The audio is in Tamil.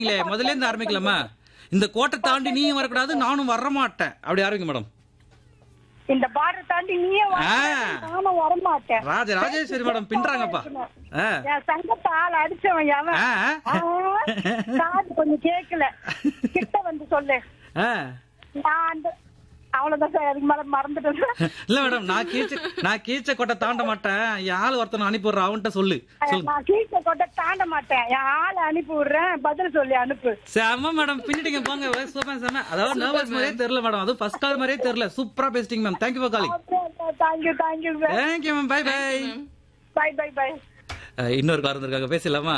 இல்ல முதல்ல இருந்து ஆரம்பிக்கலாமா இந்த கோட்டை தாண்டி நீயும் வரக்கூடாது நானும் வர மாட்டேன் அப்படி ஆரம்பிங்க மேடம் இந்த பார்டர் தாண்டி நீயே வர ஆ. நானும் வரமாட்டேன் ராஜ ராஜேஸ்வரி மேடம் பின்றாங்கப்பா ஆ. என் சங்கத்தை ஆள் அடிச்சவன் எவன் ஆ. ஆ, காது கொஞ்சம் கேக்கல கிட்ட வந்து சொல்லு ஆ. நான் அந்த அவ்வளவுதான் சார் அதுக்கு மேல மறந்துட்டேன் சார். இல்ல மேடம் நான் கீச்ச நான் கீச்ச கோட்டை தாண்ட மாட்டேன் என் ஆள் ஒருத்தனை அனுப்பிடுறேன் அவன்கிட்ட சொல்லு சொல்லு நான் கீழே கொட்ட தாண்ட மாட்டேன் என் ஆளை அனுப்பி விடுறேன் பதில் சொல்லி அனுப்பு செம்ம மேடம் பின்னிட்டீங்க போங்க சூப்பர் செம்ம அதாவது நர்வஸ் மாதிரியே தெரியல மேடம் அதுவும் ஃபர்ஸ்ட் கால் மாதிரியே தெரியல சூப்பரா பேசிட்டீங்க ma'am thank you for calling thank you thank you sir thank you ma'am bye bye bye bye bye இன்னொரு கார் இருந்திருக்காங்க பேசலாமா